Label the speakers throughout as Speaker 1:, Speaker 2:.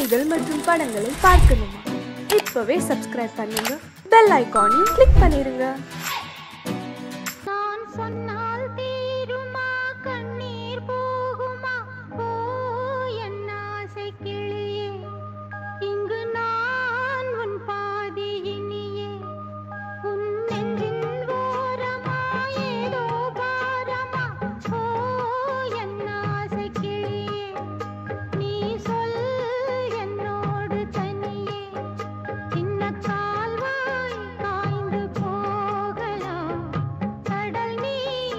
Speaker 1: செய்திகள் மற்றும் படங்களை பார்க்கணுமா இப்பவே சப்ஸ்கிரைப் பண்ணுங்க பெல் ஐகானையும் கிளிக் பண்ணிருங்க
Speaker 2: நான் சொன்னால் தீருமா கண்ணீர் போகுமா ஓ என் ஆசை கிளியே இங்கு நான் உன் பாதி இனியே உன் நெஞ்சின் ஓரமா ஏதோ பாரமா ஓ என் ஆசை கிளியே நீ சொல் என்னோடு தனியே சின்ன கால்வாய் காய்ந்து போகலாம் கடல் நீர்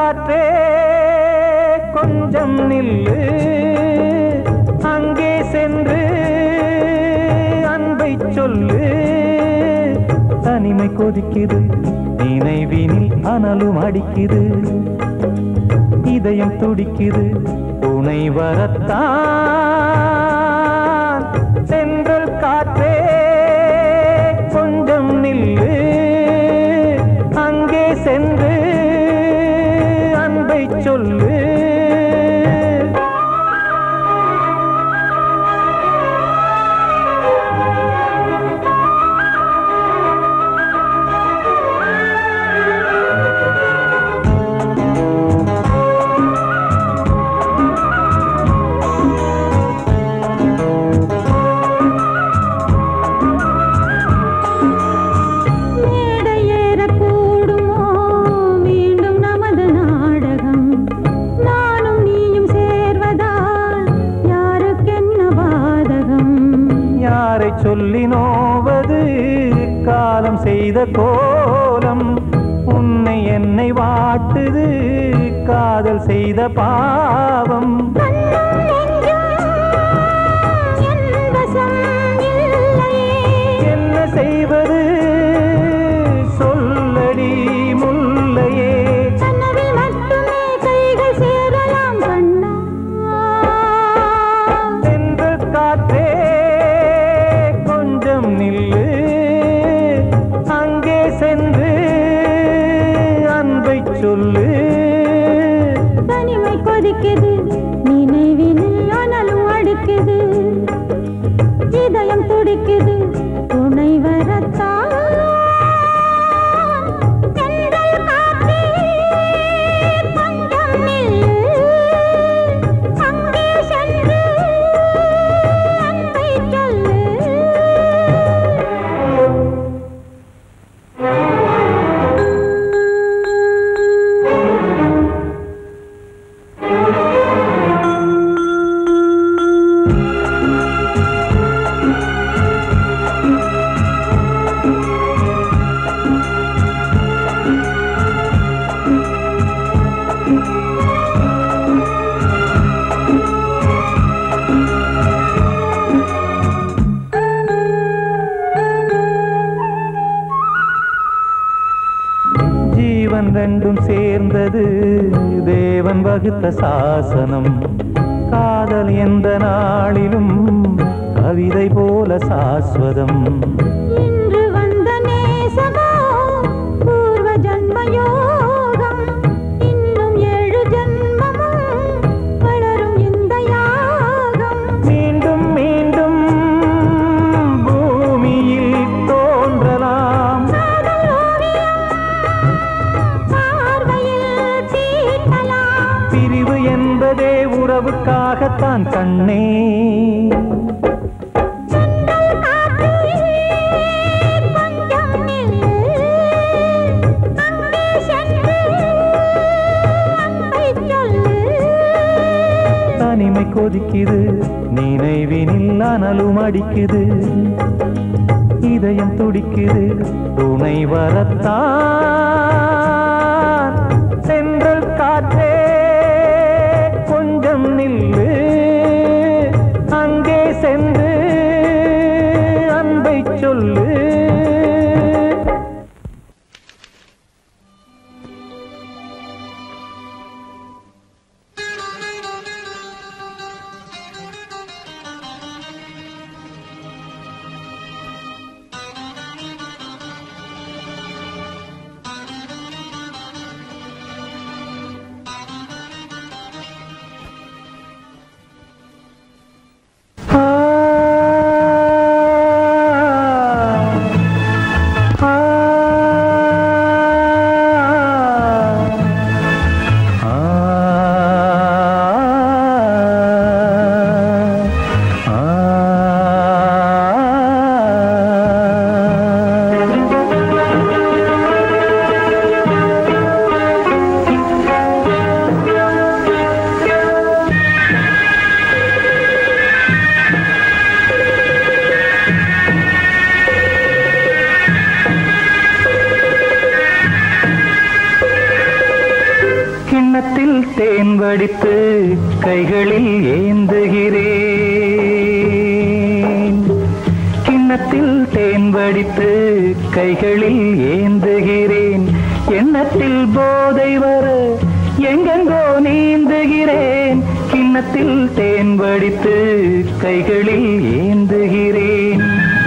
Speaker 3: காற்றே கொஞ்சம் நில்லு அங்கே சென்று அன்பை சொல்லு தனிமை கொதிக்குது நினைவினில் அனலும் அடிக்குது இதயம் துடிக்குது துணை வரத்தான் சென்றல் காற்றே கொஞ்சம் நில்லு அங்கே சென்று அன்பை சொல்லு
Speaker 2: மேடை ஏறக்கூடுமோ மீண்டும் நமது நாடகம் நானும் நீயும் சேர்வதால் யாருக்கென்ன பாதகம்
Speaker 3: யாரை சொல்லி நோவது காலம் செய்த கோலம் உன்னை என்னை வாட்டுது காதல் செய்த பாவம்
Speaker 2: கண்ணும் நெஞ்சும் என் வசம் இல்லையே
Speaker 3: என்ன செய்வது சொல்லடி முல்லையே
Speaker 2: கனவில் மட்டுமே கைகள் சேரலாம் கண்ணா
Speaker 3: சென்று காற்றே கொஞ்சம் நில்லு அங்கே சென்று அன்பை சொல்லு
Speaker 2: தனிமை கொதிக்குது நினைவினில் அனலும் அடிக்குது இதயம் துடிக்குது துணை வரத்தான் தென்றல் காற்றே கொஞ்சம் நில்லு அங்கே சென்று அன்பை சொல்லு
Speaker 3: ஜீவன் ரெண்டும் சேர்ந்தது தேவன் வகுத்த சாசனம் காதல் எந்த நாளிலும் கவிதை போல சாஸ்வதம்
Speaker 2: இன்று வந்த நேசமோ பூர்வ ஜன்ம யோகம் இன்னும் ஏழு ஜன்மமும் வளரும் இந்த யாகம்
Speaker 3: மீண்டும் மீண்டும் பூமியில் தோன்றலாம்
Speaker 2: காதல் ஓவியம் பார்வையில் தீட்டலாம்
Speaker 3: பிரிவு என்பதே உறவுக்காகத்தான் கண்ணே
Speaker 2: சென்றல் காற்றே கொஞ்சம் நில்லு அங்கே சென்று அன்பை சொல்லு
Speaker 3: தனிமை கொதிக்குது நினைவினில் அனலும் அடிக்குது இதயம் துடிக்குது துணை வரத்தான் சென்றல் காற்றே கொஞ்சம் நில்லு அங்கே சென்று அன்பை சொல்லு கிண்ணத்தில் தேன் வடித்து கைகளில் ஏந்துகிறேன் கிண்ணத்தில் தேன் வடித்து கைகளில் ஏந்துகிறேன் எண்ணத்தில் போதை வர எங்கெங்கோ நீந்துகிறேன் கிண்ணத்தில் தேன் வடித்து கைகளில் ஏந்துகிறேன்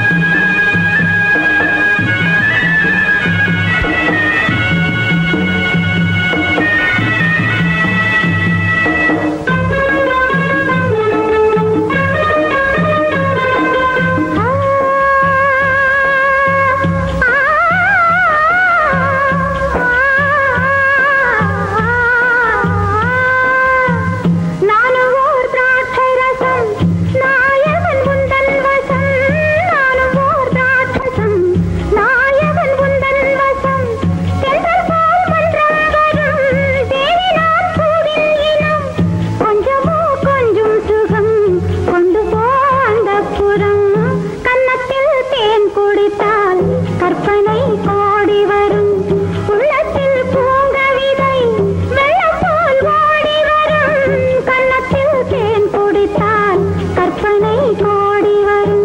Speaker 2: நானும் ஓர் திராட்சை ரசம் நாயகன் உந்தன் வசம் நானும் ஓர் திராட்சசம் நாயகன் உந்தன் வசம் தென்றல் போல் மன்றம் வரும் தேவி நான் பூவின் இனம் கொஞ்சமோ கொஞ்சம் சுகம் கொண்டு போ அந்த புறம் கன்னத்தில் தேன் குடித்தால் கற்பனை கோடி வரும் உள்ளத்தில் பூங்கவிதை வெள்ளம் போல் ஓடி வரும் கன்னத்தில் தேன் குடித்தால் கற்பனை கோடி வரும்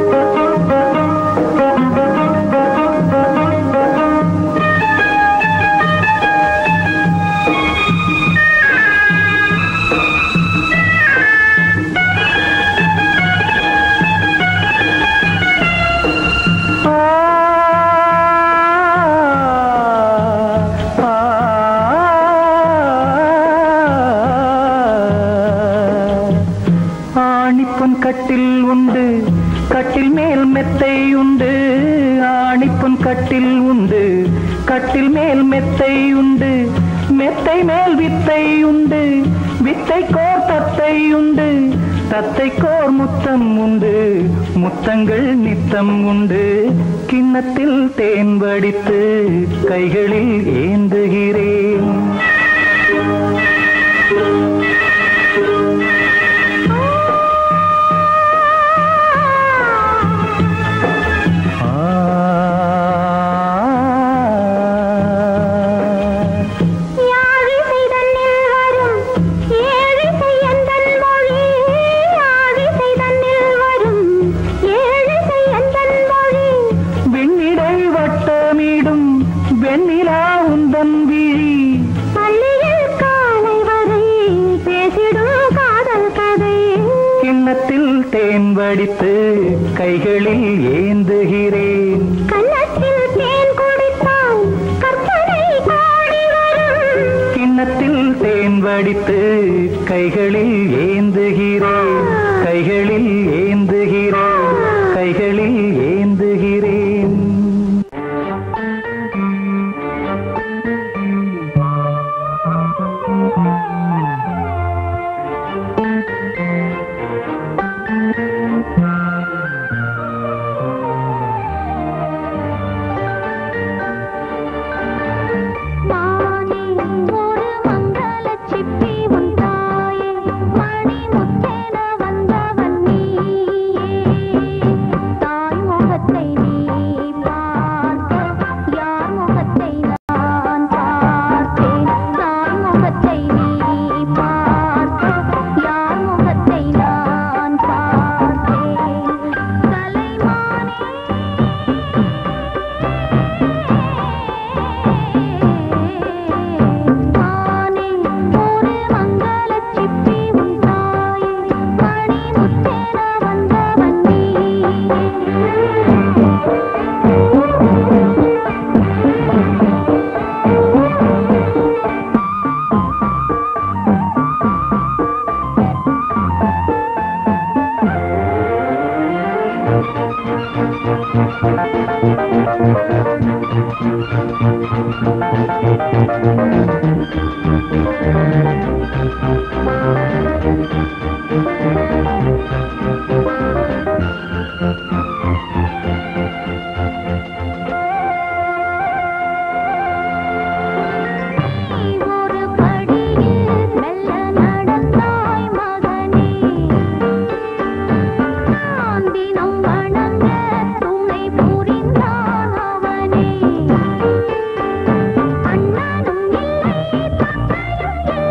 Speaker 3: ஆணிப்பொன் கட்டில் உண்டு கட்டில் மேல் மெத்தை உண்டு ஆணிப்பொன் கட்டில் உண்டு கட்டில் மேல் மெத்தை உண்டு மெத்தை மேல் வித்தை உண்டு வித்தை கோர் தத்தை உண்டு தத்தை கோர் முத்தம் உண்டு முத்தங்கள் நித்தம் உண்டு கிண்ணத்தில் தேன் வடித்து கைகளில் ஏந்துகிறேன்
Speaker 2: யாழிசை தன்னில் வரும் ஏழிசை எந்தன் மொழி யாழிசை தன்னில் வரும் ஏழிசை எந்தன் மொழி
Speaker 3: வெண்ணிடை வட்டமிடும் வெண்ணிலா உந்தன் விழி
Speaker 2: பள்ளியில் காலை வரை பேசிடும் காதல் கதை
Speaker 3: கிண்ணத்தில் தேன் வடித்து கைகளில் ஏந்துகிறேன்
Speaker 2: கன்னத்தில் தேன் குடித்தால் கற்பனை கோடி வரும்
Speaker 3: கிண்ணத்தில் தேன் வடித்து கைகளில் ஏந்துகிறேன் கைகளில் ஏந்துகிறேன் கைகளில் ஏந்துகிறேன்
Speaker 2: மானே ஒரு மங்களச் சிப்பி உன் தாயே மணி முத்தென வந்தவன் நீயே தாய் முகத்தை நீ பார்க்க யார் முகத்தை நான் பார்த்தேன் தாய் முகத்தை நீ பார்க்க யார் முகத்தை நான் பார்த்தேன் கலைமானே மானே ஒரு மங்களச் சிப்பி உன் தாயே மணி முத்தென வந்தவன் நீயே நீ ஒரு படியில் மெல்ல நடந்தாய் மகனே நான் தினம் வணங்க துணை புரிந்தான் அவனே அண்ணனும் இல்லை தந்தையும்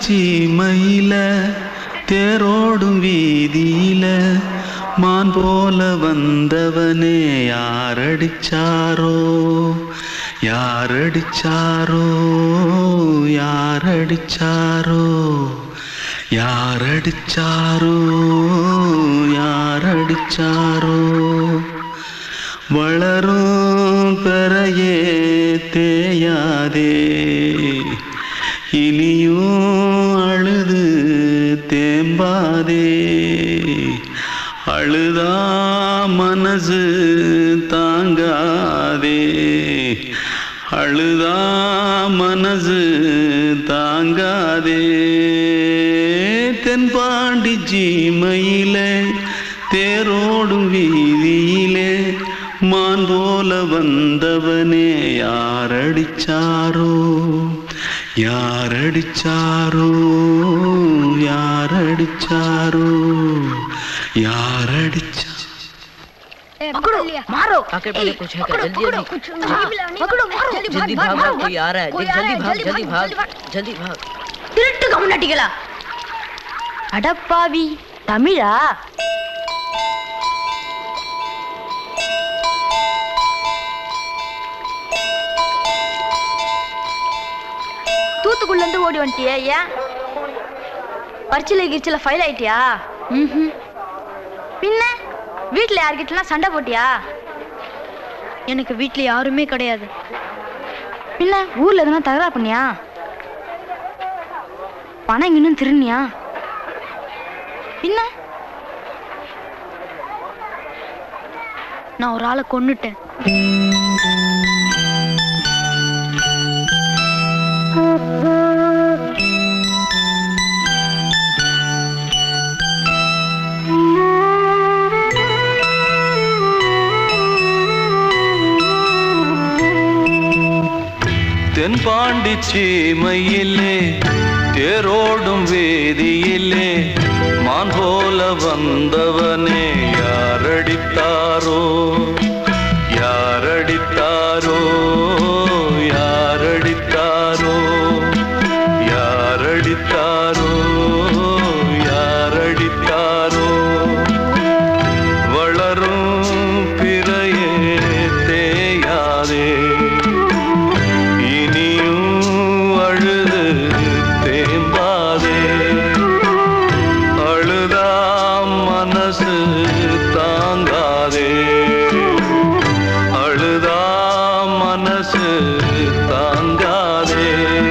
Speaker 4: சீமையில தேரோடும் வீதியில மான் போல வந்தவனே யாரடிச்சாரோ யாரடிச்சாரோ யாரடிச்சாரோ யாரடிச்சாரோ யாரடிச்சாரோ வளரும் பெறையே தேயாதே இனியும் அழுது தேம்பாதே அழுதா மனசு தாங்காதே அழுதா மனசு தாங்காதே தென்பாண்டி ஜீமையிலே தேரோடும் வீதியிலே மான் போல வந்தவனே யாரடிச்சாரோ யாரடிச்சாரோ யாரடிச்சாரோ யாரடிச்சா
Speaker 2: पकड़ो मारो
Speaker 5: आके पहले कुछ है क्या जल्दी जल्दी
Speaker 2: पकड़ो मारो
Speaker 5: जल्दी भाग भाग कोई आ रहा है
Speaker 2: कोई
Speaker 5: जल्दी
Speaker 2: आ रहा है,
Speaker 5: भाग
Speaker 2: जल्दी
Speaker 5: जल्दी
Speaker 2: भाग,
Speaker 5: भाग जल्दी भाग
Speaker 2: திருட்டு கம்முனாட்டிகளா
Speaker 1: அடப்பாவி தமிழா தூத்துக்குள்ள இருந்து ஓடி வந்துட்டியா ஏன் பரிச்சில கிரிச்சில ஃபைல் ஆயிட்டியா ம் பின்ன வீட்ல யார்கிட்டலாம் சண்டை போட்டியா எனக்கு வீட்ல யாருமே கிடையாது பின்ன ஊர்ல எதுனா தகராறு பண்ணியா பணம் இன்னும் திருநியா பின்ன நான் ஒரு ஆளை கொன்னுட்டேன்
Speaker 4: தென்பாண்டி சீமையிலே தேரோடும் வேதியிலே மான் போல வந்தவனே யாரடித்தாரோ யாரடித்தாரோ யாரடித்தாரோ யாரடித்தாரோ யாரடித்தாரோ வளரும் பிறையே தேயாதே இனியும் அழுது தேம்பாதே அழுதா மனசு தாங்காதே அழுதா மனசு தாங்காதே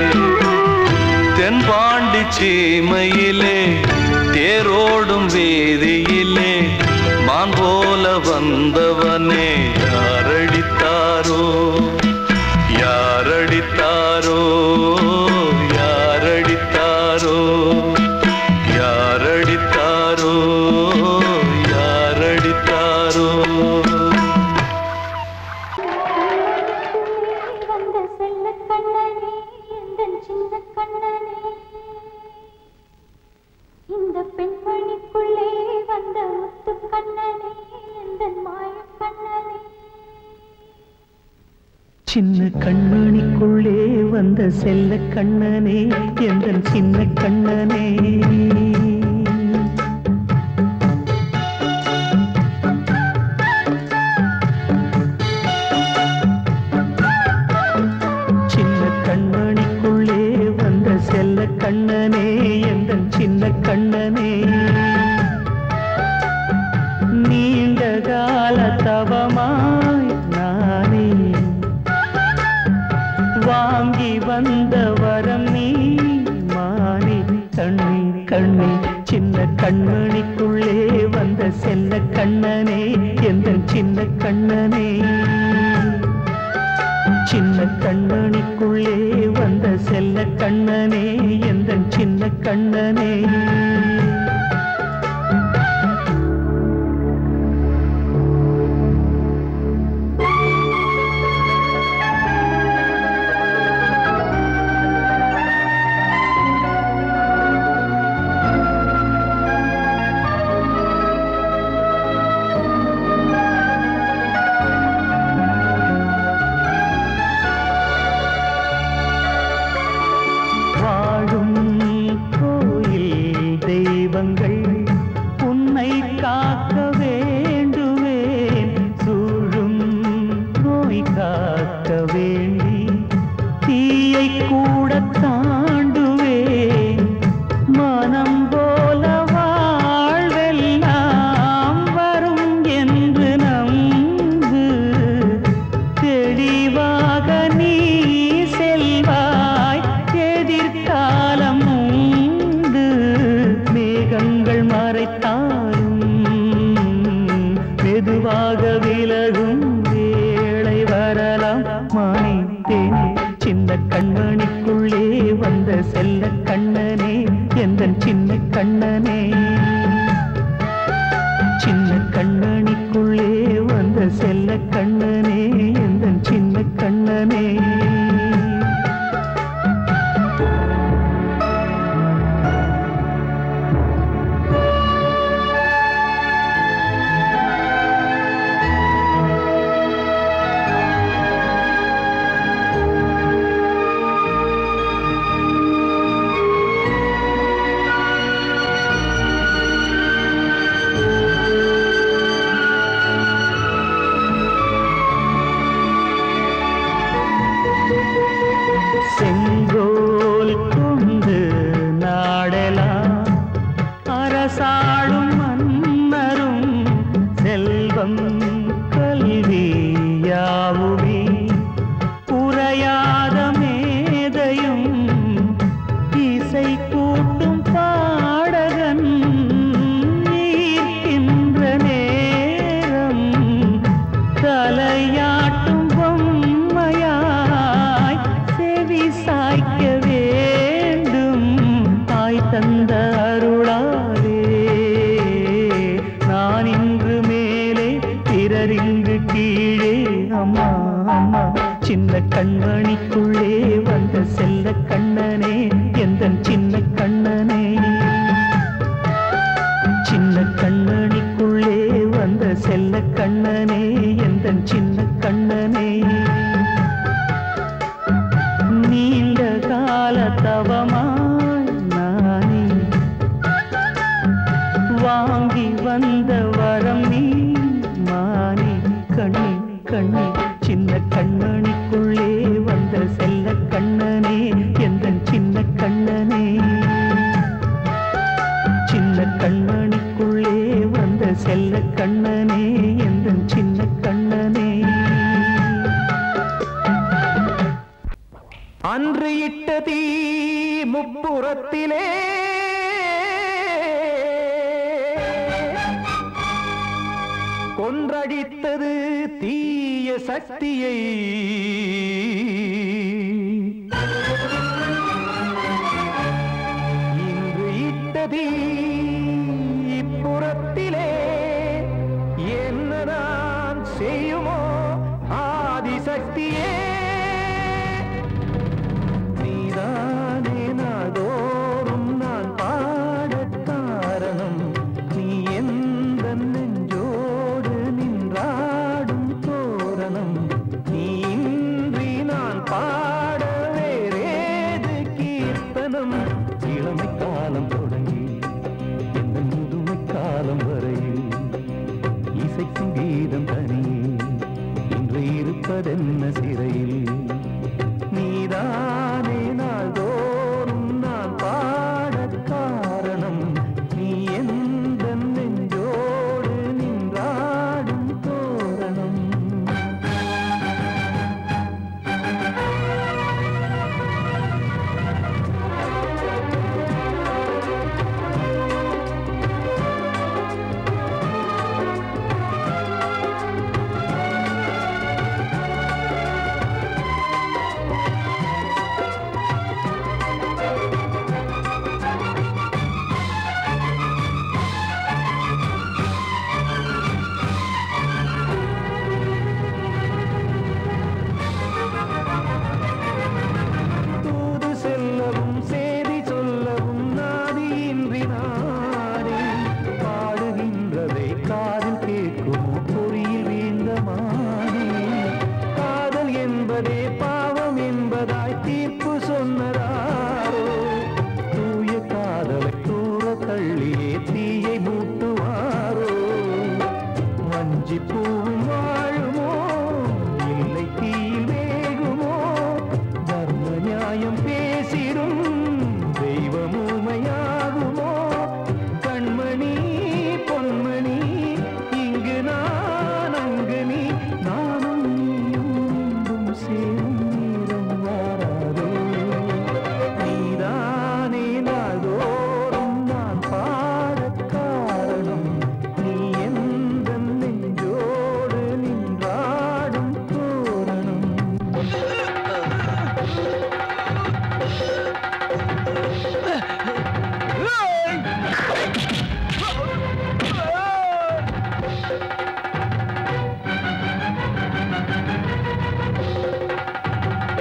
Speaker 4: தென்பாண்டி சீமையிலே தேரோடும் வேதியிலே மான் போல வந்தவனே யாரடித்தாரோ யாரடித்தாரோ யாரடித்தாரோ யாரடித்தாரோ யாரடித்தாரோ
Speaker 2: வந்த செல்ல கண்ணனே எந்தன் சின்ன கண்ணனே இந்த பெண்மணிக்குள்ளே வந்த முத்து கண்ணனே எந்தன் மாய கண்ணனே
Speaker 3: சின்ன கண்மணிக்குள்ளே வந்த செல்ல கண்ணனே எந்த சின்ன கண்ணனே சின்ன கண்மணிக்குள்ளே வந்த செல்ல கண்ணனே எந்த சின்ன கண்ணனே நீண்ட கால தவமாய் நானே வாங்கி வந்த வரம் நீ மானே கண்ணே கண்ணே சின்ன கண்மணிக்குள்ளே வந்த செல்ல கண்ணனே எந்த சின்ன கண்ணனே சின்ன கண்மணிக்குள்ளே வந்த செல்ல கண்ணனே எந்த சின்ன கண்ணனே வாழும் கூட தாண்டுவேன் மனம் போல வாழ்வெல்லாம் வரும் என்று நம்பு தெளிவாக நீ செல்வாய் எதிர்காலம் உண்டு மேகங்கள் மறைத்தாலும் மெதுவாக விலகும் வேளை வரலாம் மானே தேனே சின்ன கண்மணிக்குள்ளே வந்த செல்ல கண்ணனே எந்த சின்ன கண்ணனே சின்ன கண்ணனிக்குள்ளே வந்த செல்ல கண்ணனே எந்த சின்ன கண்ணனே செங்கோல் கொண்டு நாடலாம் அரசாளும் மன்னரும் செல்வம் கல்வி யாவுமே உரையாத மேதையும் இசை கூட்டும் பாடகன் ஈர்க்கின்ற நேரம் தலையாட்டும் பொம்மையாய் செவி சாய்க்க வேண்டும் தாய் தந்த அருளாலே நான் இன்று மேலே பிறர் இங்கு கீழே அம்மா அம்மா சின்ன கண்மணிக்குள்ளே வந்த செல்ல கண்ணனே எந்த சின்ன கண்ணனே சின்ன கண்ணனிக்குள்ளே வந்த செல்ல கண்ணனே எந்த சின்ன கண்ணனே நீண்ட கால தவமாய் நானே வாங்கி வந்த வரம் நீ மானே கண்ணே கண்ணே சின்ன கண்ணனிக்குள்ளே வந்த செல்ல கண்ணனே எந்த சின்ன கண்ணனே சின்ன கண்மணிக்குள்ளே வந்த செல்ல கண்ணனே எந்த சின்ன கண்ணனே
Speaker 6: அன்று இட்ட தீ முப்புறத்திலே கொன்றடித்தது தீய சக்தியை இன்று இட்ட தீ இப்புறத்திலே என்ன நான் செய்யுமோ ஆதிசக்தியே நீதானே நாள்தோறும் நான் பாடக் காரணம் நீ எந்த நெஞ்சோடு நின்றாடும் தோரணம் நீ இன்றி நான்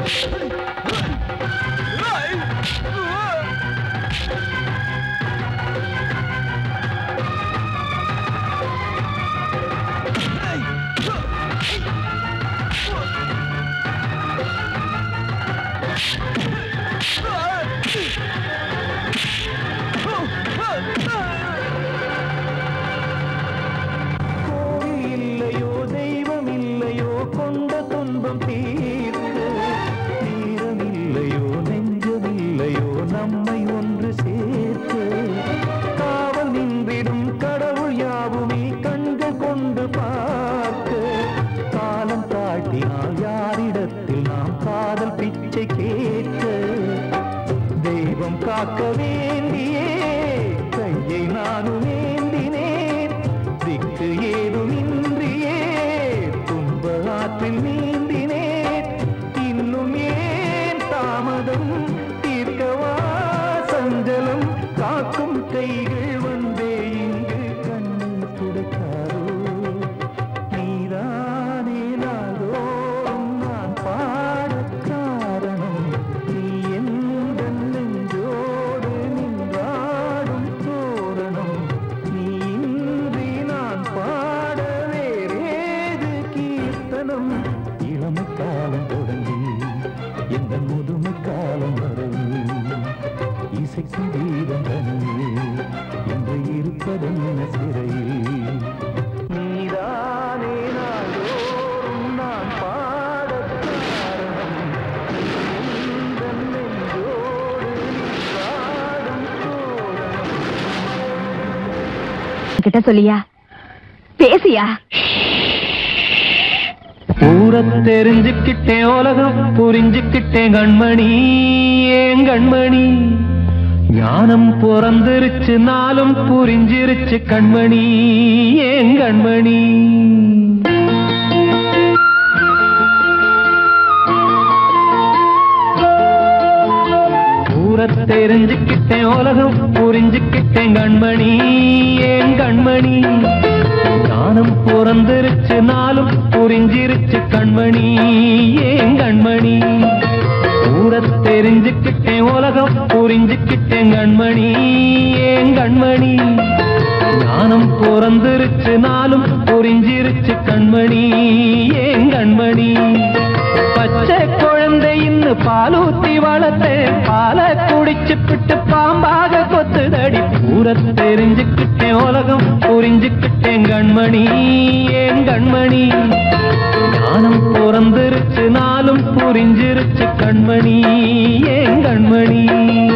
Speaker 6: கோவில் இல்லையோ தெய்வம் இல்லையோ கொண்ட துன்பம் தீர்க்க தீரம் இல்லையோ நெஞ்சம் இல்லையோ நம்மை ஒன்று சேர்க்க காவல் நின்றிடும் கடவுள் யாவுமே கண்கள் கொண்டு பார்க்க காலம் தாட்டினால் யாரிடத்தில் நாம் காதல் பிச்சை கேட்க தெய்வம் காக்க வேண்டியே கையை நானும் ஏந்தினேன் திக்கு ஏதுமின்றியே துன்ப ஆற்றில் நீந்தினேன் இன்னும் ஏன் தாமதம் தீர்க்கவா சஞ்சலம் காக்கும் கைகள் வந்தே இங்கு கண்ணீர் துடைக்காரோ நீதானே நாள்தோறும் நான் பாடக் காரணம் நீ எந்த நெஞ்சோடு நின்றாடும் தோரணம் நீ இன்றி நான் பாட வேறேது கீர்த்தனம் இளமை காலம் தொடங்கி எந்த முதுமை காலம் வரை இசைக்கும் வீதம் தனியே என்று இருப்பதென்ன சிறையில் நீதானே நாள்தோறும் நான் பாடக் காரணம் எந்த நெஞ்சோடு நின்றாடும் தோரணம்
Speaker 7: கிட்ட சொல்லியா பேசியா
Speaker 6: ஊர தெரிஞ்சுக்கிட்டேன் உலகம் புரிஞ்சுக்கிட்டேன் கண்மணி ஏன் கண்மணி ஞானம் பிறந்திருச்சு நாளும் புரிஞ்சிருச்சு கண்மணி ஏன் கண்மணி ஊர தெரிஞ்சுக்கிட்டேன் உலகம் புரிஞ்சுக்கிட்டேன் கண்மணி ஏன் கண்மணி ஞானம் பிறந்திருச்சு நாளும் புரிஞ்சிருச்சு கண்மணி ஏன் கண்மணி ஊர தெரிஞ்சுக்கிட்டேன் உலகம் புரிஞ்சுக்கிட்டேன் கண்மணி ஏன் கண்மணி ஞானம் பிறந்திருச்சு நாளும் புரிஞ்சிருச்சு கண்மணி ஏன் கண்மணி பச்சை குழந்தை இன்னும் பாலூத்தி வளர்த்தேன் பாலை குடிச்சு பிட்டு பாம்பாக கொத்துதடி ஊர தெரிஞ்சுக்கிட்டேன் உலகம் புரிஞ்சுக்கிட்டேன் கண்மணி ஏன் கண்மணி ஞானம் பிறந்திருச்சு நாளும் புரிஞ்சிருச்சு கண்மணி ஏன் கண்மணி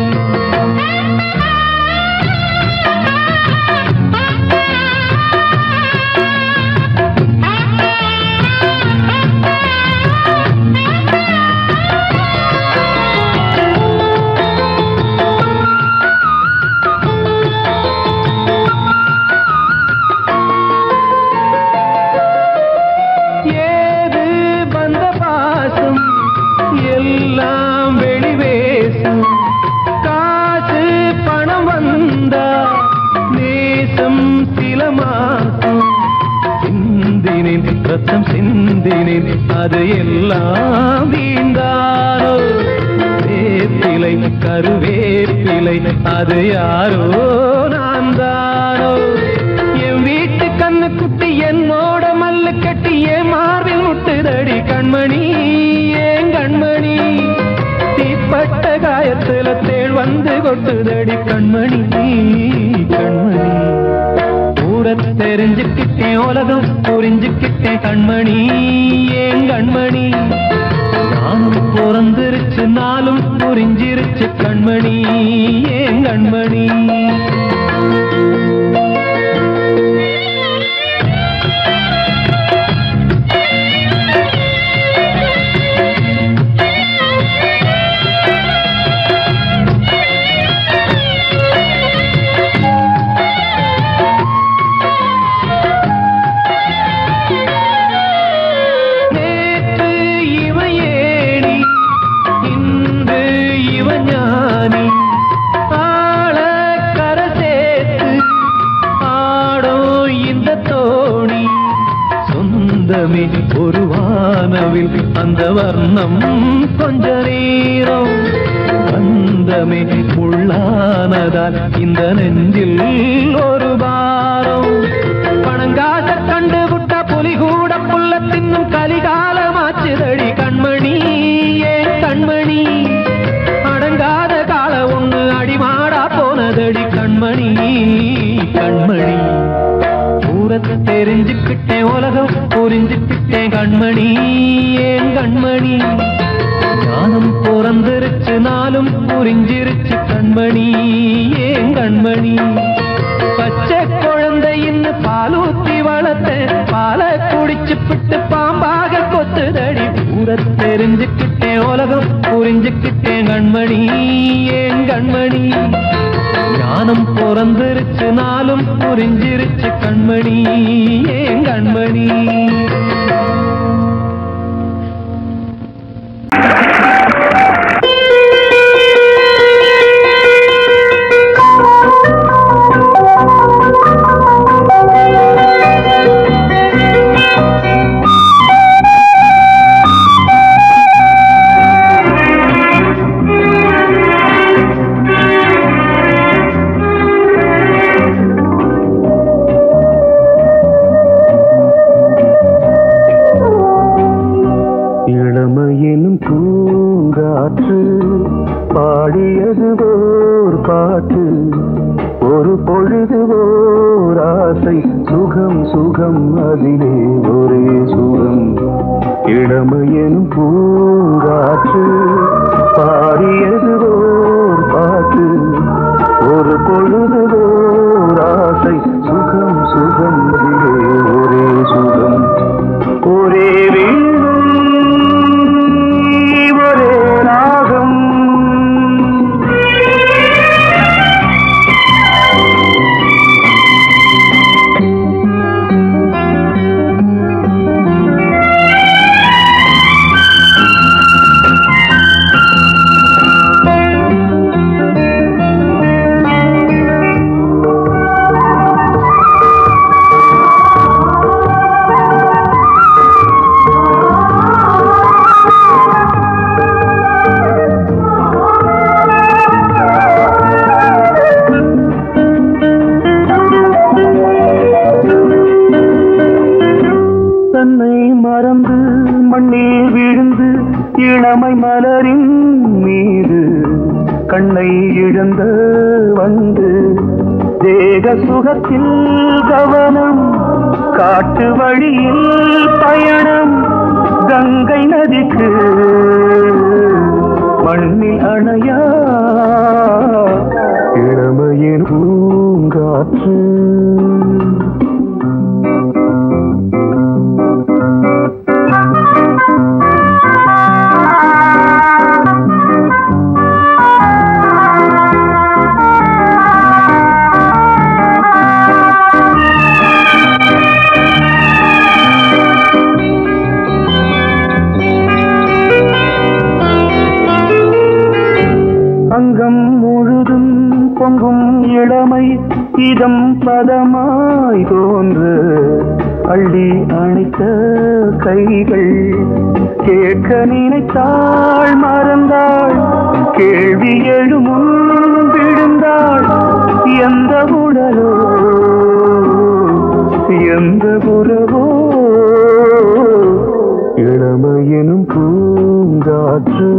Speaker 6: ஏது பந்த பாசம் எல்லாம் வெளிவேசம் காசு பணம் வந்தா நேசம் சில மாசம் சிந்தினேன் ரத்தம் சிந்தினேன் அது எல்லாம் வீந்தாரோ வேப்பிலை கருவேப்பிலை அது யாரோ நான் தானோ என் வீட்டு கண்ணு குட்டி என்னோட மல்லு கட்டி என் மார்பில் முட்டுதடி கண்மணி ஏன் கண்மணி தீப்பட்ட காயத்துல தேள் வந்து கொட்டுதடி கண்மணி கண்மணி ஊர தெரிஞ்சுக்கிட்டேன் உலகம் புரிஞ்சுக்கிட்டேன் கண்மணி ஏன் கண்மணி நானும் பிறந்திருச்சு நாளும் புரிஞ்சிருச்சு கண்மணி ஏன் கண்மணி நேற்று இவ ஏணி இன்று இவ ஞானி ஆள கரை சேர்த்து ஆடோ இந்த தோணி சொந்தமே ஒரு வானவில் அந்த வர்ணம் கொஞ்ச நேரம் பந்தமே உள்ளானதால் இந்த நெஞ்சில் ஒரு பாரம் பணங்காச கண்டு விட்ட புலி கூட புல்ல தின்னும் கலிகாலமாச்சுதடி கண்மணி ஏன் கண்மணி அடங்காத கால ஒண்ணு அடிமாடா போனதடி கண்மணி கண்மணி ஊரத்தை தெரிஞ்சுக்கிட்டேன் உலகம் புரிஞ்சுக்கிட்டேன் கண்மணி ஏன் கண்மணி ஞானம் பிறந்திருச்சு நாளும் புரிஞ்சிருச்சு கண்மணி ஏன் கண்மணி பச்சை குழந்தையின்னு பாலூத்தி வளர்த்த பாலை குடிச்சு பிட்டு பாம்பாக கொத்துதடி ஊர தெரிஞ்சுக்கிட்டேன் உலகம் புரிஞ்சுக்கிட்டேன் கண்மணி ஏன் கண்மணி ஞானம் பிறந்திருச்சு நாளும் புரிஞ்சிருச்சு கண்மணி ஏன் கண்மணி
Speaker 3: இளமையினும் பூங்காற்று பாடியது ஓர் பாட்டு ஒரு பொழுது ஓர் ஆசை சுகம் சுகம் அதிலே ஒரே சுகம் இளமையினும் பூங்காற்று பாடியது ஓர் பாட்டு ஒரு பொழுது ஓர் ஆசை சுகம் சுகம் அதிலே ஒரே சுகம் ஒரே வீணை ஒரே ராகம் தன்னை மறந்து மண்ணில் விழுந்து இளமை மலரின் மீது கண்ணை இழந்த வந்து தேக சுகத்தில் கவனம் காட்டு வழியில் பயணம் கங்கை நதிக்கு மண்ணில் அணையா இளமையின் பூங்காற்று அங்கம் முழுதும் பொங்கும் இளமை இதம் பதமாய் தோன்று அள்ளி அணைத்த கைகள் கேட்க நினைத்தாள் மறந்தாள் கேள்வி எழுமுன் விழுந்தாள் எந்த உடலோ எந்த புறவோ இளமையெனும் பூங்காற்று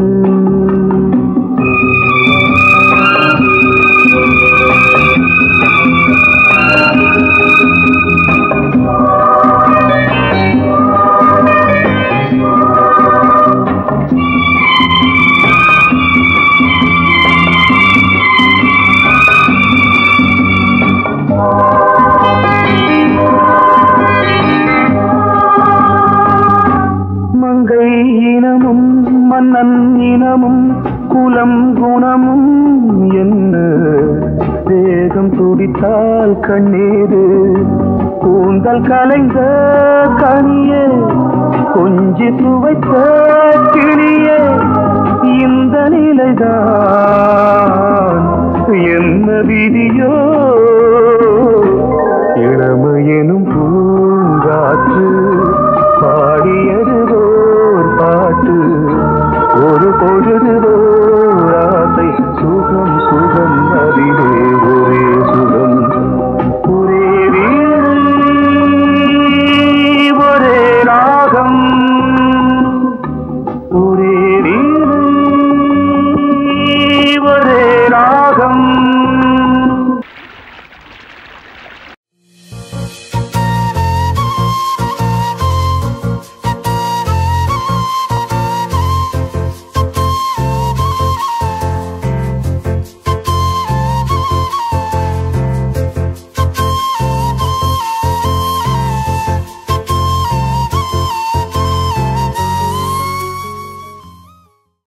Speaker 3: மங்கை இனமும் மன்னன் இனமும் குலம் குணமும் என்ன தேகம் துடித்தால் கண்ணீரு கூந்தல் கலைந்த கனியே கொஞ்சி சுவைத்த கிளியே இந்த நிலைதான் என்ன விதியோ இளமையெனும் பூங்காற்று பாடியது ஓர் பாட்டு பொழுது